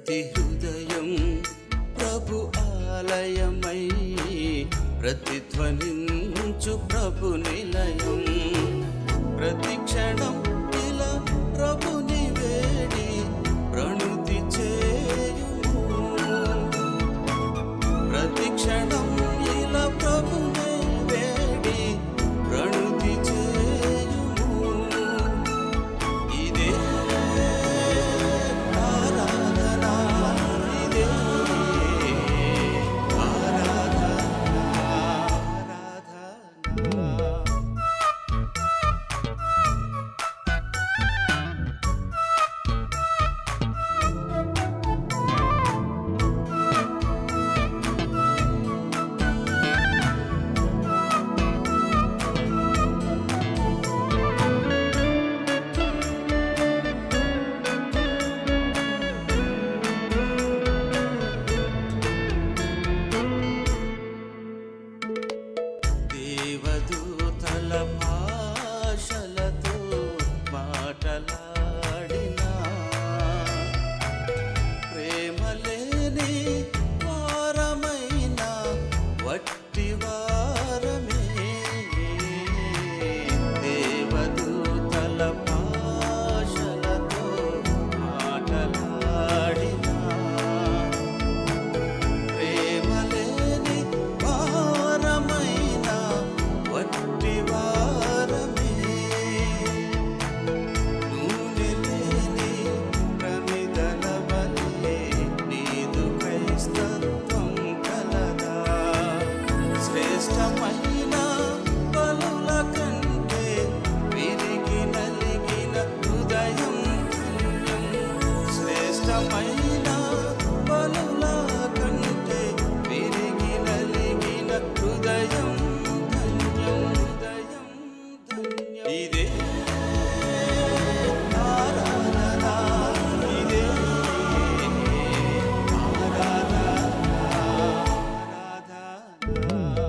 ప్రతి హృదయం ప్రభు ఆలయమై ప్రతిధ్వనించు ప్రభు నిలయం ప్రతి క్షణం ఇలా ప్రభుని వేడి ప్రణుతి చేయుము ప్రతి క్షణం ఇలా ప్రభుని వేడి ప్రణుతి చేయుము ఇదే ఆరాధన ఇదే ఆరాధన ఆరాధన దేవదూతల భాషలతో మాటలాడినా ప్రేమలేని వారమైన వట్టి వారమే దేవదూతల భాషలతో మాటలాడినా ప్రేమలేని వారమైన వట్టి వారమే నూనె లేని ప్రమిదల వలె నీదు క్రైస్తత్వం కలదా శ్రేష్టమైన బలుల కంటే విరిగి నలిగిన హృదయం ధన్యం శ్రేష్టమైన బలుల కంటే విరిగి నలిగిన హృదయం ధన్యం హృదయం ధన్యం ఇదే ఆరాధన ఇదే ఆరాధన ఆరాధన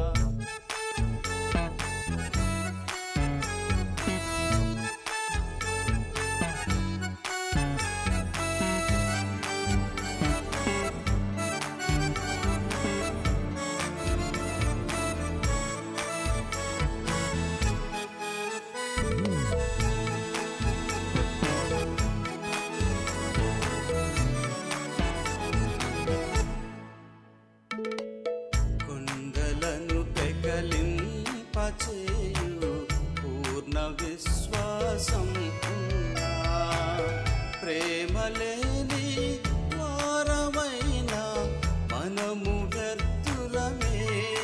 కొండలను పెకలింపచేయు పూర్ణ విశ్వాసం ఉన్నా ప్రేమలేని వారమైన మనము వ్యర్థులమే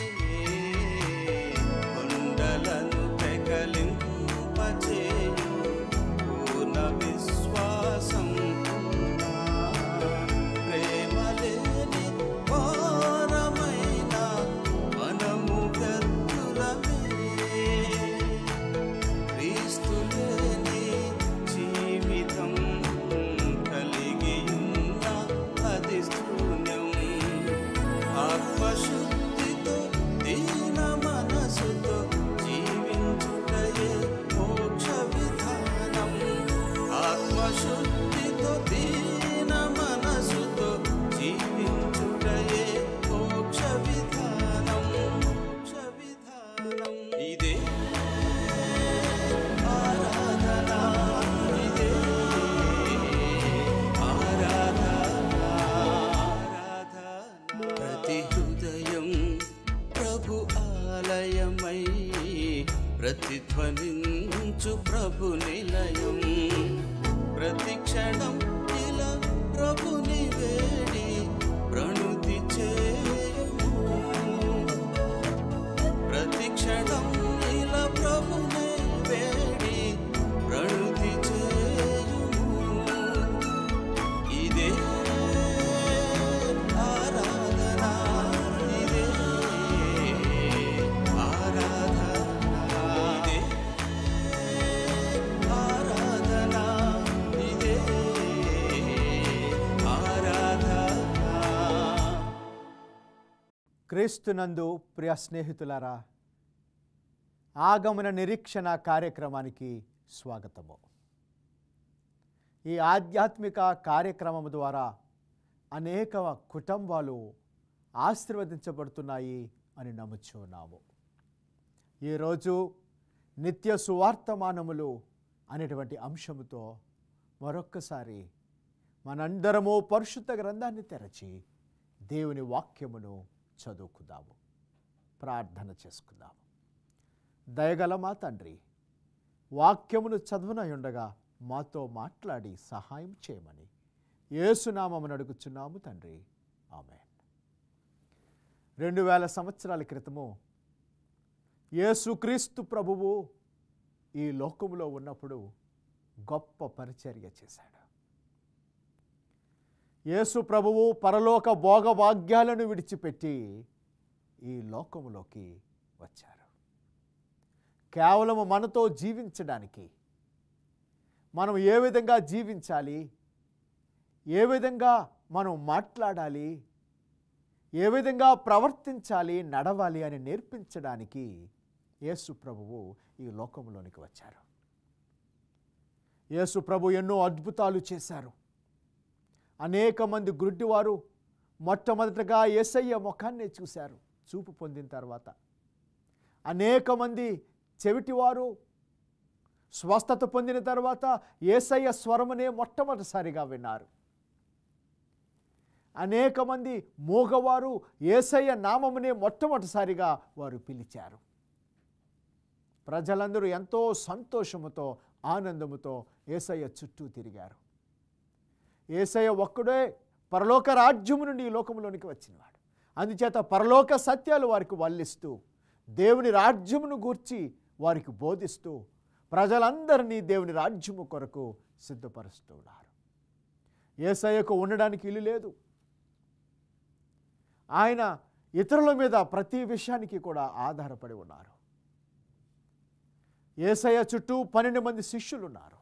కొండలను పెకలింపచేయు పూర్ణ విశ్వాసం ఉన్నా ప్రేమలేని వారమైన మనము వ్యర్థులమే క్రీస్తులేని జీవితం కలిగి ఉన్న అది శూన్యం ఆత్మశుద్ధితో దీన మనసుతో జీవించుటయే మోక్ష విధానం ఆత్మశుద్ధితో దీన మనసుతో జీవించుటయే మోక్ష విధానం మోక్ష విధానం ఇదే ఆరాధన ఇదే ఆరాధన ఆరాధన ప్రతి హృదయం ప్రభు ఆలయమై ప్రతిధ్వనించు ప్రభు నిలయం ప్రతి క్షణం ఇలా ప్రభుని వేడి ప్రణుతి చేయుము ప్రతి క్షణం ఇలా ప్రభునే వేడి ప్రణుతి చేయుము ఇదే ఆరాధన ఇదే ఆరాధన ఇదే ఆరాధన ఇదే ఆరాధన క్రీస్తునందు ప్రియ స్నేహితులారా ఆగమన నిరీక్షణ కార్యక్రమానికి స్వాగతము ఈ ఆధ్యాత్మిక కార్యక్రమం ద్వారా అనేక కుటుంబాలు ఆశీర్వదించబడుతున్నాయి అని నమ్ముచున్నాము ఈరోజు నిత్య సువార్తమానములు అనేటువంటి అంశముతో మరొక్కసారి మనందరము పరిశుద్ధ గ్రంథాన్ని తెరచి దేవుని వాక్యమును చదువుకుందాము ప్రార్థన చేసుకుందాము దయగల మా తండ్రి వాక్యమును చదువునయుండగా మాతో మాట్లాడి సహాయం చేయమని ఏసునామమును అడుగుచున్నాము తండ్రి ఆమె రెండు వేల సంవత్సరాల క్రితము యేసుక్రీస్తు ప్రభువు ఈ లోకములో ఉన్నప్పుడు గొప్ప పరిచర్య చేశాడు యేసు ప్రభువు పరలోక భోగభాగ్యాలను విడిచిపెట్టి ఈ లోకములోకి వచ్చారు కేవలము మనతో జీవించడానికి మనం ఏ విధంగా జీవించాలి ఏ విధంగా మనం మాట్లాడాలి ఏ విధంగా ప్రవర్తించాలి నడవాలి అని నేర్పించడానికి యేసు ప్రభువు ఈ లోకంలోనికి వచ్చారు యేసు ప్రభు ఎన్నో అద్భుతాలు చేశారు అనేక మంది గుడ్డివారు మొట్టమొదటగా యేసయ్య ముఖాన్నే చూశారు చూపు పొందిన తర్వాత అనేక మంది చెవిటివారు స్వస్థత పొందిన తర్వాత ఏసయ్య స్వరమునే మొట్టమొదటిసారిగా విన్నారు అనేక మంది మూగవారు ఏసయ్య నామమునే మొట్టమొదటిసారిగా వారు పిలిచారు ప్రజలందరూ ఎంతో సంతోషముతో ఆనందముతో ఏసయ్య చుట్టూ తిరిగారు ఏసయ్య ఒక్కడే పరలోక రాజ్యము నుండి ఈ లోకంలోనికి వచ్చినవాడు అందుచేత పరలోక సత్యాలు వారికి వల్లిస్తూ దేవుని రాజ్యమును గూర్చి వారికి బోధిస్తూ ప్రజలందరినీ దేవుని రాజ్యము కొరకు సిద్ధపరుస్తున్నారు ఏసయ్యకు ఉండడానికి ఇల్లు లేదు ఆయన ఇతరుల మీద ప్రతి విషయానికి కూడా ఆధారపడి ఉన్నారు ఏసయ్య చుట్టూ పన్నెండు మంది శిష్యులు ఉన్నారు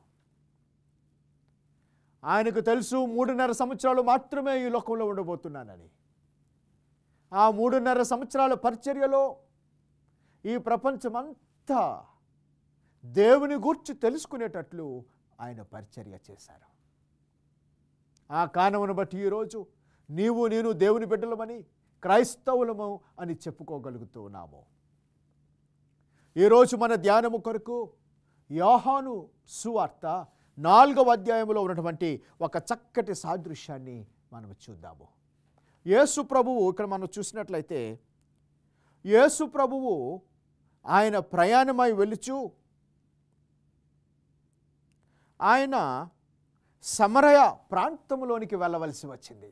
ఆయనకు తెలుసు మూడున్నర సంవత్సరాలు మాత్రమే ఈ లోకంలో ఉండబోతున్నానని ఆ మూడున్నర సంవత్సరాల పరిచర్యలో ఈ ప్రపంచమంతా దేవుని గూర్చి తెలుసుకునేటట్లు ఆయన పరిచర్య చేశారు ఆ కారణమును బట్టి ఈరోజు నీవు నేను దేవుని బిడ్డలమని క్రైస్తవులము అని చెప్పుకోగలుగుతూ ఉన్నాము ఈరోజు మన ధ్యానము కొరకు యోహాను సువార్త నాలుగవ అధ్యాయంలో ఉన్నటువంటి ఒక చక్కటి సాదృశ్యాన్ని మనం చూద్దాము యేసు ప్రభువు ఇక్కడ మనం చూసినట్లయితే యేసు ప్రభువు ఆయన ప్రయాణమై వెలుచు ఆయన సమరయ ప్రాంతంలోనికి వెళ్ళవలసి వచ్చింది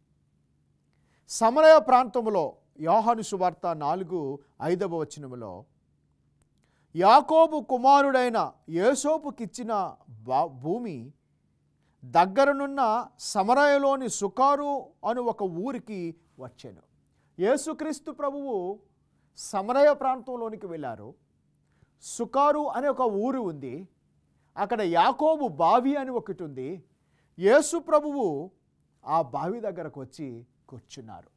సమరయ ప్రాంతంలో యోహాను సువార్త నాలుగు ఐదవ వచనములో యాకోబు కుమారుడైన యేసోపుకిచ్చిన బా భూమి దగ్గరనున్న సమరయలోని సుకారు అను ఒక ఊరికి వచ్చాను యేసుక్రీస్తు ప్రభువు సమరయ ప్రాంతంలోనికి వెళ్ళారు సుకారు అనే ఒక ఊరు ఉంది అక్కడ యాకోబు బావి అని ఒకటి ఉంది యేసు ప్రభువు ఆ బావి దగ్గరకు వచ్చి కూర్చున్నారు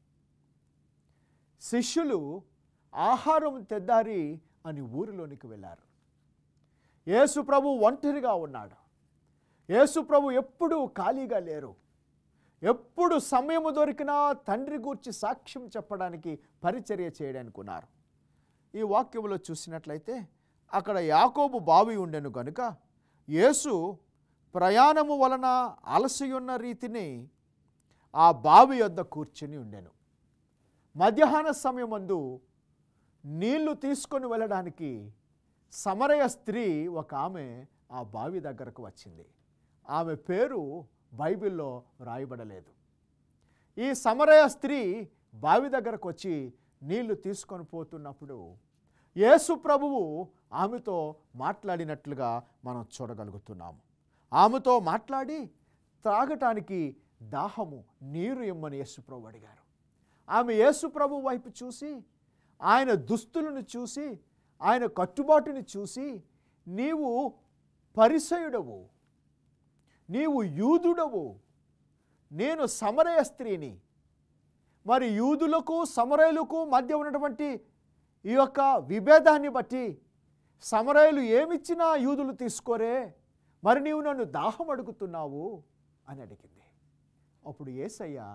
శిష్యులు ఆహారం తెద్దారి అని ఊరిలోనికి వెళ్ళారు యేసు ప్రభు ఒంటరిగా ఉన్నాడు యేసు ప్రభు ఎప్పుడూ ఖాళీగా లేరు ఎప్పుడు సమయము దొరికినా తండ్రి గూర్చి సాక్ష్యం చెప్పడానికి పరిచర్య చేయడానికి ఉన్నారు ఈ వాక్యంలో చూసినట్లయితే అక్కడ యాకోబు బావి ఉండెను గనుక యేసు ప్రయాణము వలన అలసియున్న రీతిని ఆ బావి యొద్ద కూర్చుని ఉండెను మధ్యాహ్న సమయమందు నీళ్లు తీసుకొని వెళ్ళడానికి సమరయ స్త్రీ ఒక ఆమె ఆ బావి దగ్గరకు వచ్చింది ఆమె పేరు బైబిల్లో రాయబడలేదు ఈ సమరయ స్త్రీ బావి దగ్గరకు వచ్చి నీళ్లు తీసుకొని పోతున్నప్పుడు యేసు ప్రభువు ఆమెతో మాట్లాడినట్లుగా మనం చూడగలుగుతున్నాము ఆమెతో మాట్లాడి త్రాగటానికి దాహము నీరు ఇమ్మని యేసు ప్రభు అడిగారు ఆమె యేసు ప్రభు వైపు చూసి ఆయన దుస్తులను చూసి ఆయన కట్టుబాటుని చూసి నీవు పరిసయుడవు నీవు యూదుడవు నేను సమరయ స్త్రీని మరి యూదులకు సమరయులకు మధ్య ఉన్నటువంటి ఈ యొక్క విభేదాన్ని బట్టి సమరయులు ఏమిచ్చినా యూదులు తీసుకోరే మరి నీవు నన్ను దాహం అడుగుతున్నావు అని అడిగింది అప్పుడు ఏసయ్య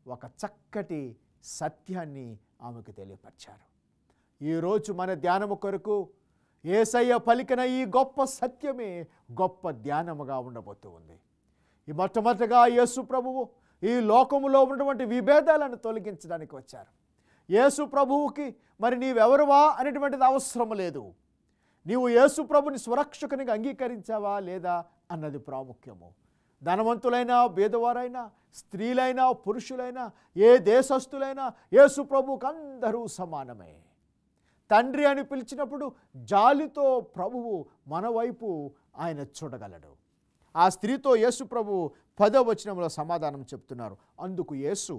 ఒక చక్కటి సత్యాన్ని ఆమెకు తెలియపరిచారు ఈరోజు మన ధ్యానము కొరకు ఏసయ్య పలికిన ఈ గొప్ప సత్యమే గొప్ప ధ్యానముగా ఉండబోతూ ఉంది ఈ మొట్టమొదటిగా యేసు ప్రభువు ఈ లోకములో ఉన్నటువంటి విభేదాలను తొలగించడానికి వచ్చారు యేసు ప్రభువుకి మరి నీవెవరువా అనేటువంటిది అవసరం లేదు నీవు యేసు ప్రభుని సురక్షకునిగా అంగీకరించావా లేదా అన్నది ప్రాముఖ్యము ధనవంతులైనా పేదవారైనా స్త్రీలైనా పురుషులైనా ఏ దేశస్థులైనా యేసు ప్రభువుకు అందరూ సమానమే తండ్రి అని పిలిచినప్పుడు జాలితో ప్రభువు మన వైపు ఆయన చూడగలడు ఆ స్త్రీతో యేసు ప్రభు పదో వచనంలో సమాధానం చెప్తున్నారు అందుకు యేసు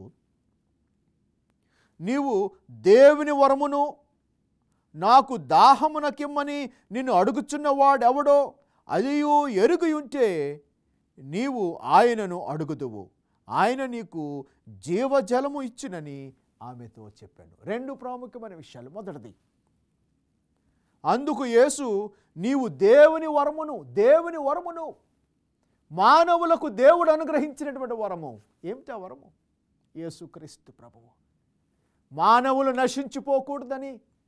నీవు దేవుని వరమును నాకు దాహమునకిమ్మని నిన్ను అడుగుచున్నవాడెవడో అదియు ఎరుగు ఉంటే నీవు ఆయనను అడుగుదువు ఆయన నీకు జీవజలము ఇచ్చినని ఆమెతో చెప్పాను రెండు ప్రాముఖ్యమైన విషయాలు మొదటిది అందుకు యేసు నీవు దేవుని వరమును దేవుని వరమును మానవులకు దేవుడు అనుగ్రహించినటువంటి వరము ఏమిటా వరము యేసుక్రీస్తు ప్రభువు మానవులు నశించిపోకూడదని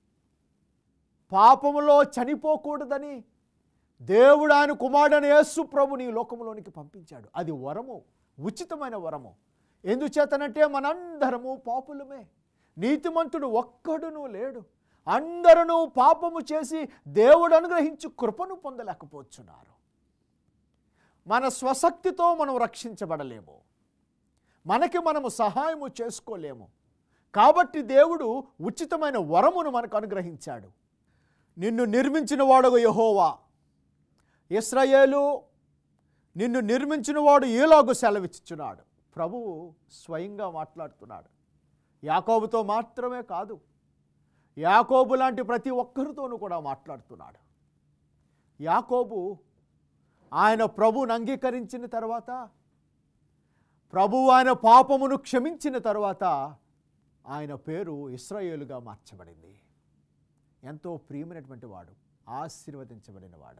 పాపములో చనిపోకూడదని దేవుడు ఆయన కుమారుడని యేసు ప్రభు నీ లోకంలోనికి పంపించాడు అది వరము ఉచితమైన వరము ఎందుచేతనంటే మనందరము పాపులమే నీతిమంతుడు ఒక్కడునూ లేడు అందరూ పాపము చేసి దేవుడు అనుగ్రహించి కృపను పొందలేకపోతున్నారు మన స్వశక్తితో మనం రక్షించబడలేము మనకి మనము సహాయము చేసుకోలేము కాబట్టి దేవుడు ఉచితమైన వరమును మనకు అనుగ్రహించాడు నిన్ను నిర్మించిన వాడు యహోవా ఇస్రాయేలు నిన్ను నిర్మించిన వాడు ఏలాగు సెలవిచ్చుచున్నాడు ప్రభువు స్వయంగా మాట్లాడుతున్నాడు యాకోబుతో మాత్రమే కాదు యాకోబు లాంటి ప్రతి ఒక్కరితోనూ కూడా మాట్లాడుతున్నాడు యాకోబు ఆయన ప్రభువును అంగీకరించిన తర్వాత ప్రభువు ఆయన పాపమును క్షమించిన తర్వాత ఆయన పేరు ఇస్రాయేలుగా మార్చబడింది ఎంతో ప్రియమైనటువంటి వాడు ఆశీర్వదించబడిన వాడు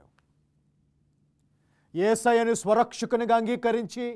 ఏసయ్యను స్వరక్షకునిగా అంగీకరించి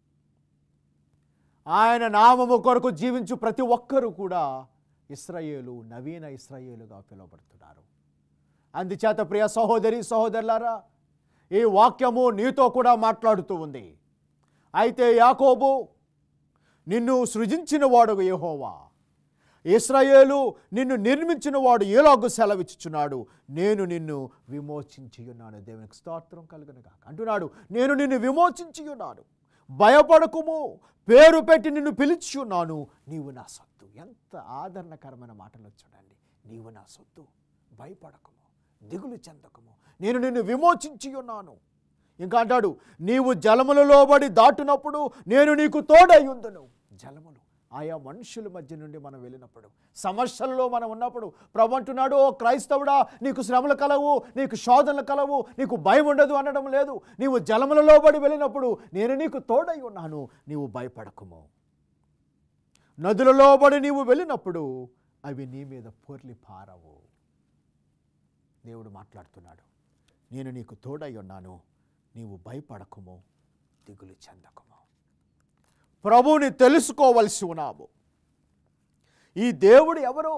ఆయన నామము కొరకు జీవించు ప్రతి ఒక్కరూ కూడా ఇస్రాయేలు నవీన ఇస్రాయేలుగా పిలువబడుతున్నారు అందుచేత ప్రియ సహోదరి సహోదరులారా ఈ వాక్యము నీతో కూడా మాట్లాడుతూ ఉంది అయితే యాకోబు నిన్ను సృజించిన వాడు యెహోవా ఇస్రాయేలు నిన్ను నిర్మించిన వాడు ఏలాగు సెలవిచ్చుచున్నాడు నేను నిన్ను విమోచించి ఉన్నాను దేవునికి స్తోత్రం కలుగునుగా అంటున్నాడు నేను నిన్ను విమోచించి ఉన్నాను భయపడకుము పేరు పెట్టి నిన్ను పిలిచి ఉన్నాను నీవు నా సొత్తు ఎంత ఆదరణకరమైన మాటలు చూడండి నీవు నా సొత్తు భయపడకము దిగులు చెందకము నేను నిన్ను విమోచించి ఉన్నాను ఇంకా అంటాడు నీవు జలములలో పడి దాటునప్పుడు నేను నీకు తోడై ఉందును జలములు ఆయా మనుషుల మధ్య నుండి మనం వెళ్ళినప్పుడు సమస్యల్లో మనం ఉన్నప్పుడు ప్రభు అంటున్నాడు ఓ క్రైస్తవుడా నీకు శ్రమలు కలవు నీకు శోధనలు కలవు నీకు భయం ఉండదు అనడం లేదు నీవు జలములలో పడి వెళ్ళినప్పుడు నేను నీకు తోడై ఉన్నాను నీవు భయపడకుము నదులలో పడి నీవు వెళ్ళినప్పుడు అవి నీ మీద పొర్లి పారవు దేవుడు మాట్లాడుతున్నాడు నేను నీకు తోడై ఉన్నాను నీవు భయపడకుము దిగులు చెందకుము ప్రభువుని తెలుసుకోవలసి ఉన్నాము ఈ దేవుడు ఎవరు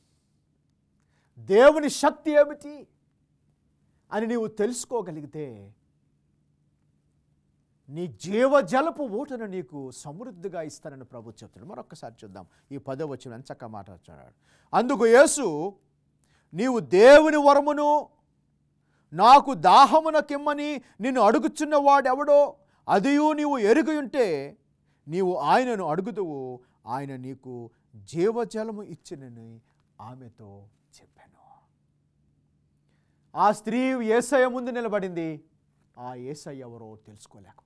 దేవుని శక్తి ఏమిటి అని నీవు తెలుసుకోగలిగితే నీ జీవజలపు ఊటను నీకు సమృద్ధిగా ఇస్తానని ప్రభు చెప్తున్నాడు మరొకసారి చూద్దాం ఈ పదో వచ్చిన చక్క మాట్లాడుతున్నాడు అందుకు యేసు నీవు దేవుని వరమును నాకు దాహమునకిమ్మని నిన్ను అడుగుచున్న వాడెవడో అదియు నీవు ఎరుగు ఉంటే నీవు ఆయనను అడుగుదువు ఆయన నీకు జీవజలము ఇచ్చినని ఆమెతో చెప్పాను ఆ స్త్రీ ఏసయ్య ముందు నిలబడింది ఆ ఏసయ్య ఎవరో తెలుసుకోలేకపోయింది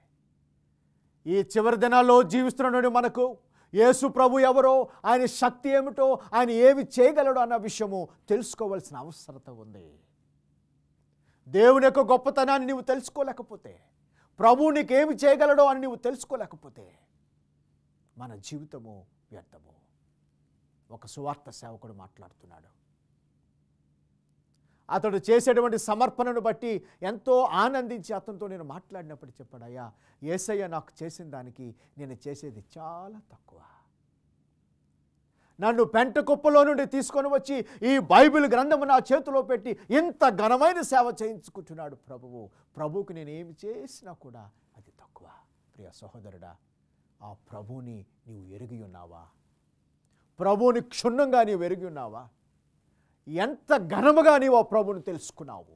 ఈ చివరి దినాల్లో జీవిస్తున్నటువంటి మనకు యేసు ప్రభు ఎవరో ఆయన శక్తి ఏమిటో ఆయన ఏమి చేయగలడో అన్న విషయము తెలుసుకోవాల్సిన అవసరత ఉంది దేవుని యొక్క గొప్పతనాన్ని నీవు తెలుసుకోలేకపోతే ప్రభు నీకేమి చేయగలడో అని నీవు తెలుసుకోలేకపోతే మన జీవితము వ్యర్థము ఒక సువార్త సేవకుడు మాట్లాడుతున్నాడు అతడు చేసేటువంటి సమర్పణను బట్టి ఎంతో ఆనందించి అతనితో నేను మాట్లాడినప్పుడు చెప్పాడు అయ్యా ఏసయ్య నాకు చేసిన దానికి నేను చేసేది చాలా తక్కువ నన్ను పెంట కుప్పలో నుండి తీసుకొని వచ్చి ఈ బైబిల్ గ్రంథము నా చేతిలో పెట్టి ఇంత ఘనమైన సేవ చేయించుకుంటున్నాడు ప్రభువు ప్రభువుకి నేను ఏమి చేసినా కూడా అది తక్కువ ప్రియ సహోదరుడా ఆ ప్రభువుని నీవు ఎరిగి ఉన్నావా ప్రభువుని క్షుణ్ణంగా నీవు ఎరిగి ఉన్నావా ఎంత ఘనముగా నీవు ఆ ప్రభువుని తెలుసుకున్నావు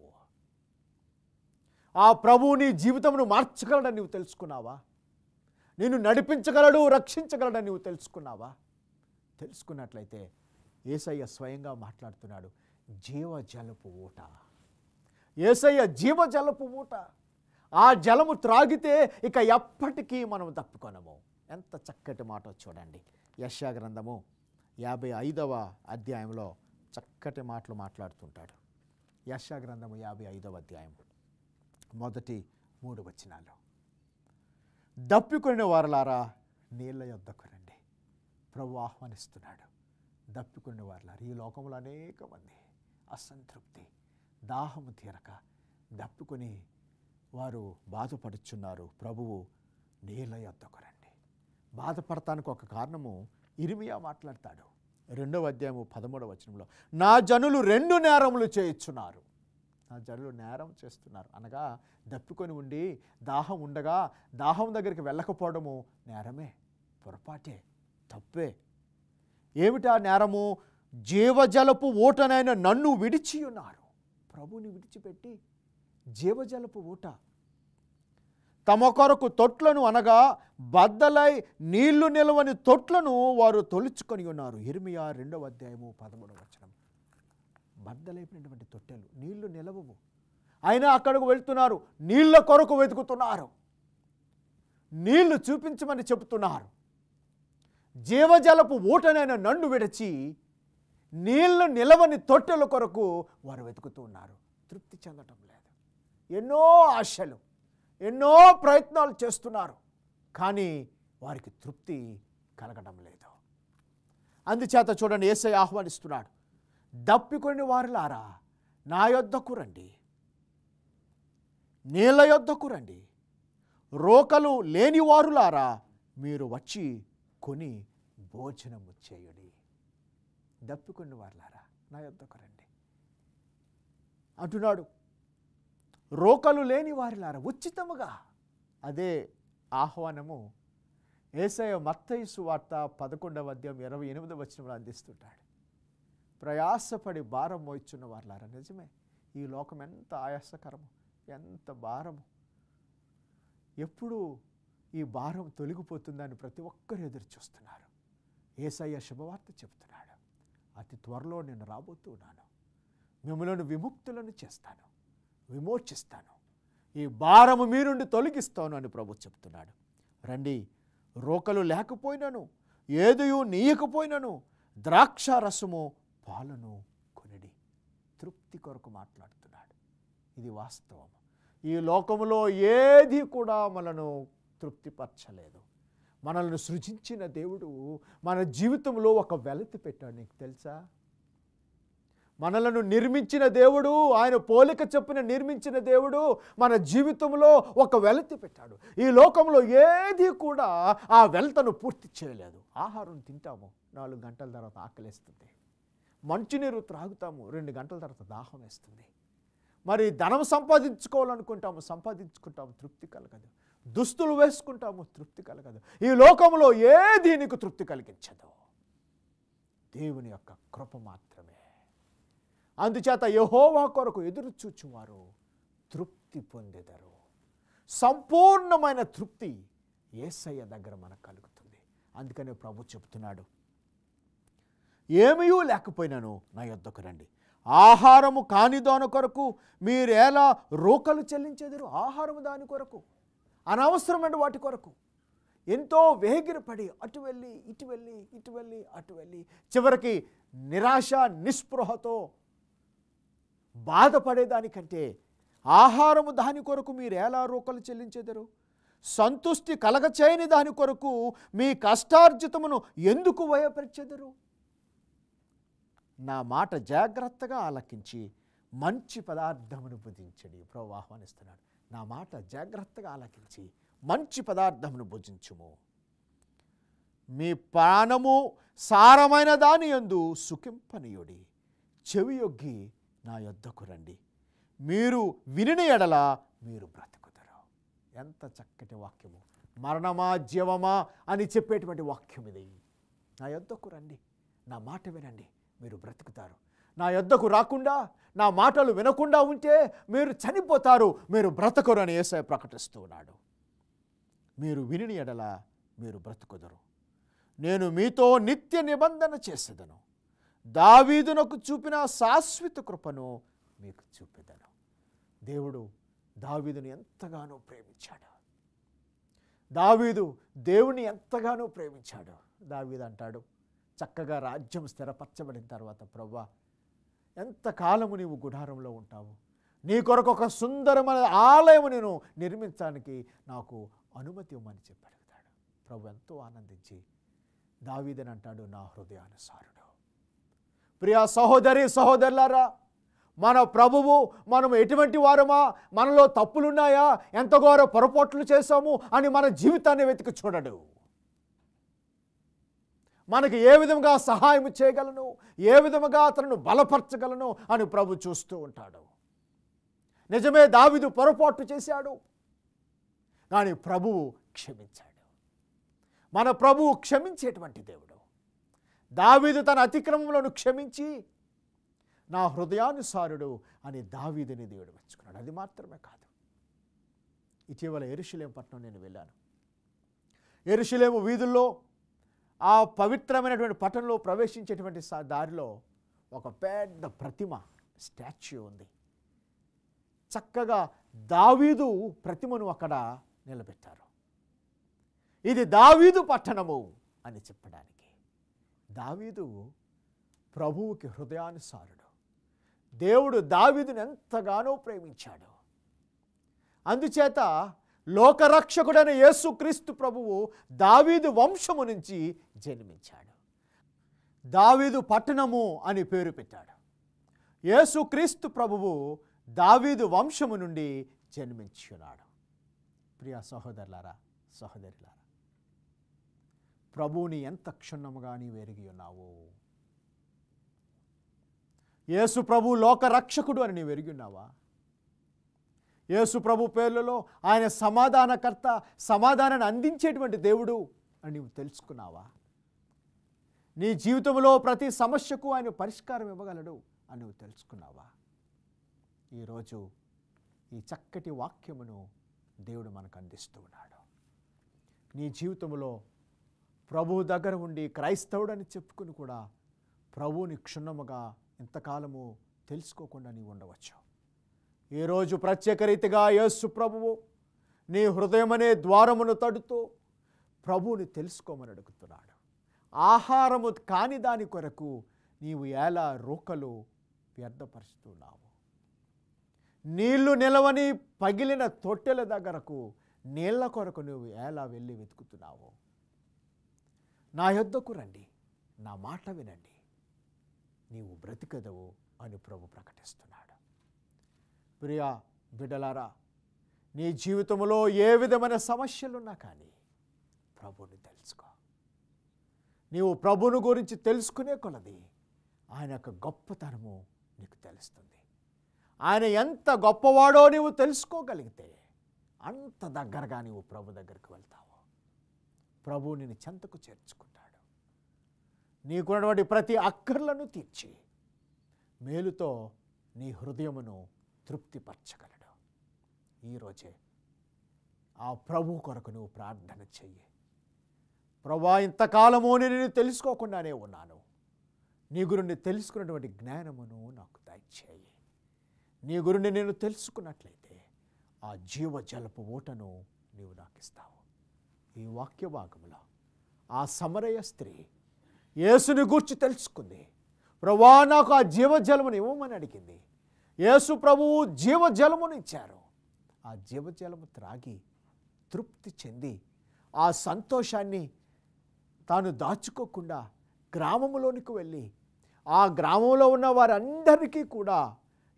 ఆ ప్రభువు నీ జీవితమును మార్చగలడని నీవు తెలుసుకున్నావా నిన్ను నడిపించగలడు రక్షించగలడని నీవు తెలుసుకున్నావా తెలుసుకున్నట్లయితే ఏసయ్య స్వయంగా మాట్లాడుతున్నాడు జీవజలపు ఊట ఏసయ్య జీవజలపు ఊట ఆ జలము త్రాగితే ఇక ఎప్పటికీ మనం తప్పుకొనము ఎంత చక్కటి మాట చూడండి యశా గ్రంథము యాభై ఐదవ అధ్యాయంలో చక్కటి మాటలు మాట్లాడుతుంటాడు యశా గ్రంథము యాభై ఐదవ అధ్యాయం మొదటి మూడు వచనాలు దప్పికొనిన వారలారా నీళ్ళ యొద్దకు రండి ప్రభు ఆహ్వానిస్తున్నాడు దప్పికొనిన వారలారా ఈ లోకంలో అనేక మంది అసంతృప్తి దాహము తీరక దప్పుకొని వారు బాధపడుచున్నారు ప్రభువు నీళ్ళ యొద్దకు రండి బాధపడటానికి ఒక కారణము ఇరిమియా మాట్లాడతాడు రెండవ అధ్యాయము పదమూడవ వచనంలో నా జనులు రెండు నేరములు చేయుచున్నారు నా జనులు నేరం చేస్తున్నారు అనగా దప్పుకొని ఉండి దాహం ఉండగా దాహం దగ్గరికి వెళ్ళకపోవడము నేరమే పొరపాటే తప్పే ఏమిటా నేరము జీవజలపు ఊటనైన నన్ను విడిచి ఉన్నారు ప్రభుని విడిచిపెట్టి జీవజలపు ఊట తమ కొరకు తొట్లను అనగా బద్దలై నీళ్లు నిలవని తొట్లను వారు తొలుచుకొని ఉన్నారు ఇర్మియా రెండవ అధ్యాయము పదమూడవ వచనం బద్దలైపోయినటువంటి తొట్టెలు నీళ్లు నిలవవు అయినా అక్కడికి వెళ్తున్నారు నీళ్ళ కొరకు వెతుకుతున్నారు నీళ్లు చూపించమని చెబుతున్నారు జీవజలపు ఊటనైన నన్ను విడిచి నీళ్లు నిలవని తొట్టెల కొరకు వారు వెతుకుతూ ఉన్నారు తృప్తి చెందటం లేదు ఎన్నో ఆశలు ఎన్నో ప్రయత్నాలు చేస్తున్నారు కానీ వారికి తృప్తి కలగడం లేదు అందుచేత చూడండి ఏసై ఆహ్వానిస్తున్నాడు దప్పికొని వారులారా నా యొద్దకు రండి నీళ్ళ యొద్దకు రండి రోకలు లేని వారులారా మీరు వచ్చి కొని భోజనము చేయుడి దప్పికొని వారులారా నా యొద్దకు రండి అంటున్నాడు రోకలు లేని వారిలారా ఉచితముగా అదే ఆహ్వానము ఏసయ మత్తయిసు వార్త పదకొండవ అధ్యాయం ఇరవై ఎనిమిదవ వచనంలో అందిస్తుంటాడు ప్రయాసపడి భారం మోయిచున్న వారులారా నిజమే ఈ లోకం ఎంత ఆయాసకరము ఎంత భారము ఎప్పుడు ఈ భారం తొలగిపోతుందని ప్రతి ఒక్కరు ఎదురు చూస్తున్నారు ఏసయ్య శుభవార్త చెబుతున్నాడు అతి త్వరలో నేను రాబోతున్నాను మిమ్మల్ని విముక్తులను చేస్తాను విమోచిస్తాను ఈ భారము మీ నుండి తొలగిస్తాను అని ప్రభు చెప్తున్నాడు రండి రోకలు లేకపోయినను ఏదియు నీయకపోయినను ద్రాక్ష రసము పాలను కొనిడి తృప్తి కొరకు మాట్లాడుతున్నాడు ఇది వాస్తవం ఈ లోకములో ఏది కూడా మనను తృప్తిపరచలేదు మనల్ని సృజించిన దేవుడు మన జీవితంలో ఒక వెలతి పెట్టాడు నీకు తెలుసా మనలను నిర్మించిన దేవుడు ఆయన పోలిక చొప్పున నిర్మించిన దేవుడు మన జీవితంలో ఒక వెలతి పెట్టాడు ఈ లోకంలో ఏది కూడా ఆ వెలతను పూర్తి చేయలేదు ఆహారం తింటాము నాలుగు గంటల తర్వాత ఆకలేస్తుంది మంచినీరు త్రాగుతాము రెండు గంటల తర్వాత దాహం వేస్తుంది మరి ధనం సంపాదించుకోవాలనుకుంటాము సంపాదించుకుంటాము తృప్తి కలగదు దుస్తులు వేసుకుంటాము తృప్తి కలగదు ఈ లోకంలో ఏది నీకు తృప్తి కలిగించదు దేవుని యొక్క కృప మాత్రమే అందుచేత యహోవా కొరకు ఎదురు చూచువారు తృప్తి పొందెదరు సంపూర్ణమైన తృప్తి ఏసయ్య దగ్గర మనకు కలుగుతుంది అందుకనే ప్రభు చెప్తున్నాడు ఏమీ లేకపోయినాను నా యొద్దకు రండి ఆహారము కాని దాని కొరకు మీరేలా రోకలు చెల్లించేదరు ఆహారము దాని కొరకు అనవసరమైన వాటి కొరకు ఎంతో వేగిరపడి అటు వెళ్ళి ఇటు వెళ్ళి ఇటు వెళ్ళి అటు వెళ్ళి చివరికి నిరాశ నిస్పృహతో బాధపడేదానికంటే ఆహారము దాని కొరకు మీరు ఎలా రోకలు చెల్లించెదరు సంతుష్టి కలగచేయని దాని కొరకు మీ కష్టార్జితమును ఎందుకు వయపరిచెదరు నా మాట జాగ్రత్తగా ఆలకించి మంచి పదార్థమును భుజించడి ప్రభు ఆహ్వానిస్తున్నాడు నా మాట జాగ్రత్తగా ఆలకించి మంచి పదార్థమును భుజించుము మీ ప్రాణము సారమైన దాని యందు సుఖింపనీయుడి చెవి యొగ్గి నా యొద్దకు రండి మీరు వినిన ఎడల మీరు బ్రతుకుతారు ఎంత చక్కటి వాక్యము మరణమా జీవమా అని చెప్పేటువంటి వాక్యం ఇది నా యొద్దకు రండి నా మాట వినండి మీరు బ్రతుకుతారు నా యొద్దకు రాకుండా నా మాటలు వినకుండా ఉంటే మీరు చనిపోతారు మీరు బ్రతకరు అని ఏసై ప్రకటిస్తూ ఉన్నాడు మీరు విని ఎడల మీరు బ్రతుకుదరు నేను మీతో నిత్య నిబంధన చేసేదను దావీదునకు చూపిన శాశ్వత కృపను మీకు చూపెదను దేవుడు దావీదుని ఎంతగానో ప్రేమించాడు దావీదు దేవుని ఎంతగానో ప్రేమించాడు దావీదు అంటాడు చక్కగా రాజ్యం స్థిరపరచబడిన తర్వాత ప్రవ్వా ఎంతకాలము నీవు గుడారంలో ఉంటావు నీ కొరకు ఒక సుందరమైన ఆలయం నేను నిర్మించడానికి నాకు అనుమతి ఇవ్వమని చెప్పి అడుగుతాడు ప్రభు ఎంతో ఆనందించి దావీదని అంటాడు నా హృదయానుసారుడు ప్రియా సహోదరి సహోదరులారా మన ప్రభువు మనం ఎటువంటి వారమా మనలో తప్పులున్నాయా ఎంత ఘోర పొరపాట్లు చేశాము అని మన జీవితాన్ని వెతికి చూడడు మనకి ఏ విధంగా సహాయం చేయగలను ఏ విధముగా అతను బలపరచగలను అని ప్రభు చూస్తూ ఉంటాడు నిజమే దావిదు పొరపాటు చేశాడు కానీ ప్రభువు క్షమించాడు మన ప్రభువు క్షమించేటువంటి దేవుడు దావీదు తన అతిక్రమంలోను క్షమించి నా హృదయానుసారుడు అని దావీదుని దేవుడు మెచ్చుకున్నాడు అది మాత్రమే కాదు ఇటీవల ఎరుషులేం పట్నం నేను వెళ్ళాను ఎరుషులేము వీధుల్లో ఆ పవిత్రమైనటువంటి పట్టణంలో ప్రవేశించేటువంటి సా- దారిలో ఒక పెద్ద ప్రతిమ స్టాచ్యూ ఉంది చక్కగా దావీదు ప్రతిమను అక్కడ నిలబెట్టారు ఇది దావీదు పట్టణము అని చెప్పడానికి దావీదు ప్రభువుకి హృదయానుసారుడు దేవుడు దావీదుని ఎంతగానో ప్రేమించాడు అందుచేత లోకరక్షకుడైన యేసుక్రీస్తు ప్రభువు దావీదు వంశము నుంచి జన్మించాడు దావీదు పట్టణము అని పేరు పెట్టాడు యేసుక్రీస్తు ప్రభువు దావీదు వంశము నుండి జన్మించున్నాడు ప్రియ సహోదరులారా సహోదరులారా ప్రభువుని ఎంత క్షుణ్ణముగా నీవు ఎరిగి ఉన్నావు యేసు ప్రభు లోకరక్షకుడు అని నీవు ఎరిగి ఉన్నావా యేసు ప్రభు పేర్లలో ఆయన సమాధానకర్త సమాధానాన్ని అందించేటువంటి దేవుడు అని నీవు తెలుసుకున్నావా నీ జీవితంలో ప్రతి సమస్యకు ఆయన పరిష్కారం ఇవ్వగలడు అని నువ్వు తెలుసుకున్నావా ఈరోజు ఈ చక్కటి వాక్యమును దేవుడు మనకు అందిస్తూ ఉన్నాడు నీ జీవితంలో ప్రభువు దగ్గర ఉండి క్రైస్తవుడని చెప్పుకుని కూడా ప్రభువుని క్షుణ్ణముగా ఇంతకాలము తెలుసుకోకుండా నీవు ఉండవచ్చు ఈరోజు ప్రత్యేక రీతిగా యేసు ప్రభువు నీ హృదయం అనే ద్వారమును తడుతూ ప్రభువుని తెలుసుకోమని అడుగుతున్నాడు ఆహారము కాని దాని కొరకు నీవు ఎలా రోకలు వ్యర్థపరుస్తున్నావు నీళ్లు నిలవని పగిలిన తొట్టెల దగ్గరకు నీళ్ల కొరకు నువ్వు ఎలా వెళ్ళి వెతుకుతున్నావు నా యొద్దకు రండి నా మాట వినండి నీవు బ్రతికదవు అని ప్రభు ప్రకటిస్తున్నాడు ప్రియా బిడ్డలారా నీ జీవితంలో ఏ విధమైన సమస్యలున్నా కానీ ప్రభుని తెలుసుకో నీవు ప్రభుని గురించి తెలుసుకునే కొలది ఆయన యొక్క గొప్పతనము నీకు తెలుస్తుంది ఆయన ఎంత గొప్పవాడో నీవు తెలుసుకోగలిగితే అంత దగ్గరగా నీవు ప్రభు దగ్గరికి వెళ్తావు ప్రభు నిన్ను చెంతకు చేర్చుకుంటాడు నీకున్నటువంటి ప్రతి అక్కర్లను తీర్చి మేలుతో నీ హృదయమును తృప్తిపరచగలడు ఈరోజే ఆ ప్రభు కొరకు నువ్వు ప్రార్థన చెయ్యి ప్రభా ఇంతకాలము నేను తెలుసుకోకుండానే ఉన్నాను నీ గురుండి తెలుసుకున్నటువంటి జ్ఞానమును నాకు దయచేయి నీ గురుండి నేను తెలుసుకున్నట్లయితే ఆ జీవజలపు ఊటను నీవు నాకు ఇస్తావు ఈ వాక్య భాగంలో ఆ సమరయ స్త్రీ యేసుని గూర్చి తెలుసుకుంది ప్రభా నాకు ఆ జీవజలమును ఇవ్వమని అడిగింది యేసు ప్రభువు జీవజలమును ఇచ్చారు ఆ జీవజలము త్రాగి తృప్తి చెంది ఆ సంతోషాన్ని తాను దాచుకోకుండా గ్రామంలోనికి వెళ్ళి ఆ గ్రామంలో ఉన్న వారందరికీ కూడా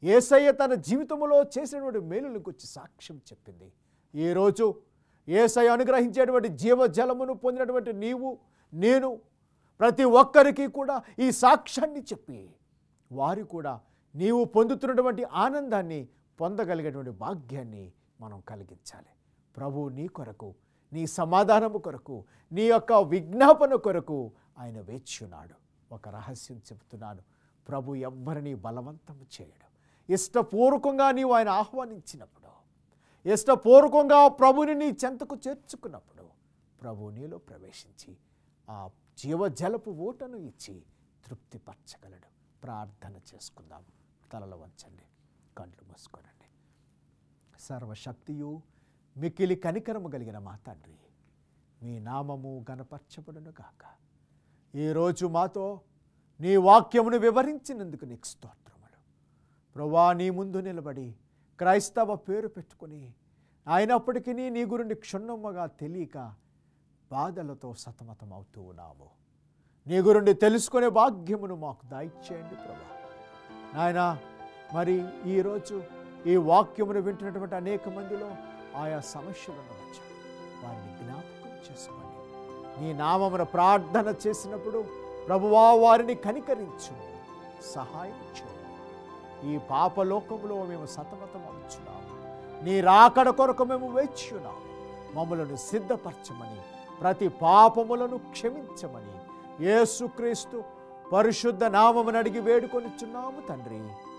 ఏసయ్య తన జీవితంలో చేసినటువంటి మేలుల గురించి సాక్ష్యం చెప్పింది ఈరోజు ఏసయ్య అనుగ్రహించేటువంటి జీవజలమును పొందినటువంటి నీవు నేను ప్రతి ఒక్కరికి కూడా ఈ సాక్ష్యాన్ని చెప్పి వారు కూడా నీవు పొందుతున్నటువంటి ఆనందాన్ని పొందగలిగేటువంటి భాగ్యాన్ని మనం కలిగించాలి ప్రభు నీ కొరకు నీ సమాధానము కొరకు నీ యొక్క విజ్ఞాపన కొరకు ఆయన వేచున్నాడు ఒక రహస్యం చెబుతున్నాను ప్రభు ఎవ్వరిని బలవంతం చేయడు ఇష్టపూర్వకంగా నీవు ఆయన ఆహ్వానించినప్పుడు ఇష్టపూర్వకంగా ప్రభుని నీ చెంతకు చేర్చుకున్నప్పుడు ప్రభు నీలో ప్రవేశించి ఆ జీవజలపు ఊటను ఇచ్చి తృప్తిపరచగలడు ప్రార్థన చేసుకుందాం తలలు వంచండి కళ్ళు మూసుకోనండి సర్వశక్తియు మిక్కిలి కనికరము కలిగిన మా తండ్రి మీ నామము గనపరచబడును గాక ఈరోజు మాతో నీ వాక్యమును వివరించినందుకు నీకు స్తోత్రములు ప్రభా నీ ముందు నిలబడి క్రైస్తవ పేరు పెట్టుకుని అయినప్పటికీ నీ గురుని క్షుణ్ణమ్మగా తెలియక బాధలతో సతమతం అవుతూ ఉన్నాము నీ గురుండి తెలుసుకునే భాగ్యమును మాకు దాయిచ్చేయండి ప్రభా నాయన మరి ఈరోజు ఈ వాక్యమును వింటున్నటువంటి అనేక మందిలో ఆయా సమస్యలు ఉండవచ్చు వారిని జ్ఞాపకం చేసుకోండి నీ నామమున ప్రార్థన చేసినప్పుడు ప్రభువా వారిని కనికరించు సహాయం చేయండి ఈ పాపలోకములో మేము సతమతం అవుచున్నాము నీ రాకడ కొరకు మేము వేచున్నాము మమ్మలను సిద్ధపరచమని ప్రతి పాపములను క్షమించమని యేసుక్రీస్తు పరిశుద్ధ నామమును అడిగి వేడుకొనిచున్నాము తండ్రి